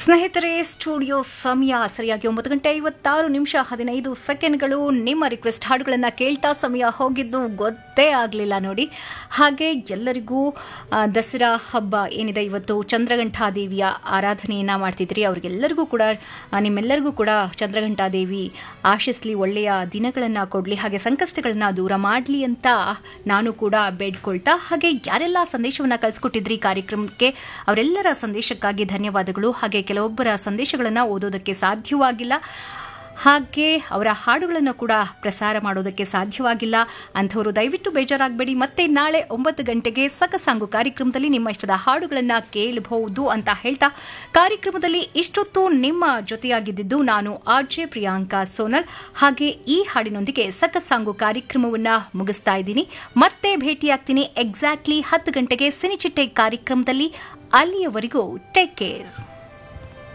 ಸ್ನೇಹಿತರೆ ಸ್ಟುಡಿಯೋ ಸಮಯ ಸರಿಯಾಗಿ ಒಂಬತ್ತು ಗಂಟೆ ಐವತ್ತಾರು ನಿಮಿಷ ಹದಿನೈದು ಸೆಕೆಂಡ್ಗಳು ನಿಮ್ಮ ರಿಕ್ವೆಸ್ಟ್ ಹಾಡುಗಳನ್ನು ಕೇಳ್ತಾ ಸಮಯ ಹೋಗಿದ್ದು ಗೊತ್ತೇ ಆಗಲಿಲ್ಲ ನೋಡಿ ಹಾಗೆ ಎಲ್ಲರಿಗೂ ಆ, ದಸರಾ ಹಬ್ಬ ಏನಿದೆ ಇವತ್ತು ಚಂದ್ರಘಂಟಾ ದೇವಿಯ ಆರಾಧನೆಯನ್ನು ಮಾಡ್ತಿದ್ರಿ ಅವ್ರಿಗೆಲ್ಲರಿಗೂ ಕೂಡ ಆ, ನಿಮ್ಮೆಲ್ಲರಿಗೂ ಕೂಡ ಚಂದ್ರಘಂಟಾ ದೇವಿ ಆಶಿಸ್ಲಿ ಒಳ್ಳೆಯ ದಿನಗಳನ್ನು ಕೊಡಲಿ ಹಾಗೆ ಸಂಕಷ್ಟಗಳನ್ನು ದೂರ ಮಾಡಲಿ ಅಂತ ನಾನು ಕೂಡ ಬೇಡ್ಕೊಳ್ತಾ ಹಾಗೆ ಯಾರೆಲ್ಲ ಸಂದೇಶವನ್ನು ಕಳಿಸ್ಕೊಟ್ಟಿದ್ರಿ ಕಾರ್ಯಕ್ರಮಕ್ಕೆ ಅವರೆಲ್ಲರ ಸಂದೇಶಕ್ಕಾಗಿ ಧನ್ಯವಾದಗಳು ಹಾಗೆ ಕೆಲವೊಬ್ಬರ ಸಂದೇಶಗಳನ್ನು ಓದೋದಕ್ಕೆ ಸಾಧ್ಯವಾಗಿಲ್ಲ ಹಾಗೆ ಅವರ ಹಾಡುಗಳನ್ನು ಕೂಡ ಪ್ರಸಾರ ಮಾಡೋದಕ್ಕೆ ಸಾಧ್ಯವಾಗಿಲ್ಲ ಅಂಥವರು ದಯವಿಟ್ಟು ಬೇಜಾರಾಗಬೇಡಿ ಮತ್ತೆ ನಾಳೆ ಒಂಬತ್ತು ಗಂಟೆಗೆ ಸಕಸಾಂಗು ಕಾರ್ಯಕ್ರಮದಲ್ಲಿ ನಿಮ್ಮ ಇಷ್ಟದ ಹಾಡುಗಳನ್ನು ಕೇಳಬಹುದು ಅಂತ ಹೇಳ್ತಾ ಕಾರ್ಯಕ್ರಮದಲ್ಲಿ ಇಷ್ಟೊತ್ತು ನಿಮ್ಮ ಜೊತೆಯಾಗಿದ್ದು ನಾನು ಆರ್ ಜೆ ಪ್ರಿಯಾಂಕಾ ಸೋನಲ್ ಹಾಗೆ ಈ ಹಾಡಿನೊಂದಿಗೆ ಸಕಸಾಂಗು ಕಾರ್ಯಕ್ರಮವನ್ನು ಮುಗಿಸ್ತಾ ಇದ್ದೀನಿ ಮತ್ತೆ ಭೇಟಿಯಾಗ್ತೀನಿ ಎಕ್ಸಾಕ್ಟ್ಲಿ ಹತ್ತು ಗಂಟೆಗೆ ಸಿನಿಚಿಟ್ಟೆ ಕಾರ್ಯಕ್ರಮದಲ್ಲಿ ಅಲ್ಲಿಯವರೆಗೂ ಟೇಕ್ ಕೇರ್